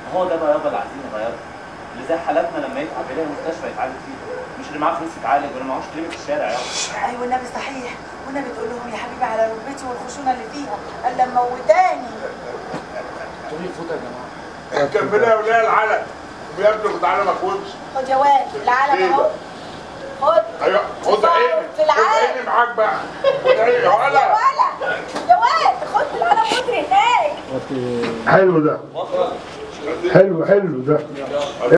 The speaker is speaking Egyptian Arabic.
هو ده بقى يابا اللي عايزين نغيره اللي زي حالاتنا لما يتعب يلاقي مستشفى يتعالج فيه مش اللي معاه فلوس يتعالج واللي معهوش كلمه في الشارع يابا ايوه النبي صحيح والنبي تقول لهم يا حبيبي على ركبتي والخشونه اللي فيها الا موتاني تقولي فوت يا جماعه كملها يا وليه العلم ويبدو تعالى ما كنتش خد يا واد العالم اهو خد ايوه خد عيني في خد العالم عيني معاك بقى خد عيني يا يا ولا ولا يا واد خد في العالم واجري هناك حلو ده حلو حلو ده